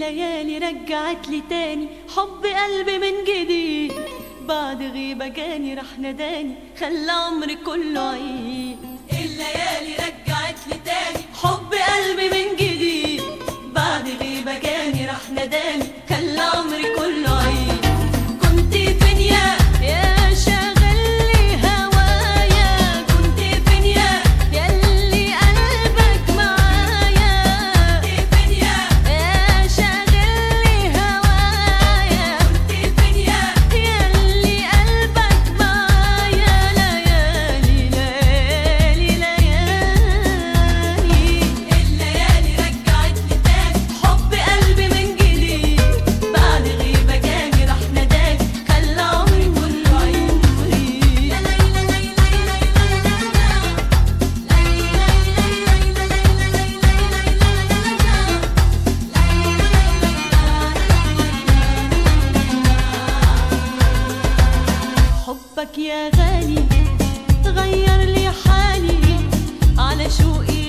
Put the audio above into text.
الليالي رجعت لي تاني حب قلبي من جديد بعد غيبة جاني راح نداني خلى عمري كله عيد الليالي رجعت لي تاني حب قلبي من جديد بعد غيبة جاني راح نداني خلى عمري كله عيد كنت فين يا يا شاغل لي هوايا كنت فين يا ياللي قلبك معايا كنت فين يا يا شاغل لي هوايا كنت فين يا ياللي قلبك معايا ليالي ليالي ليالي الليالي رجعت لي تاني حب قلبي من جديد بعد غيبة جاني راح نداني خلى عمري كله عمري لا لا لا لا حبك يا غالي غير لي حالي على شوقي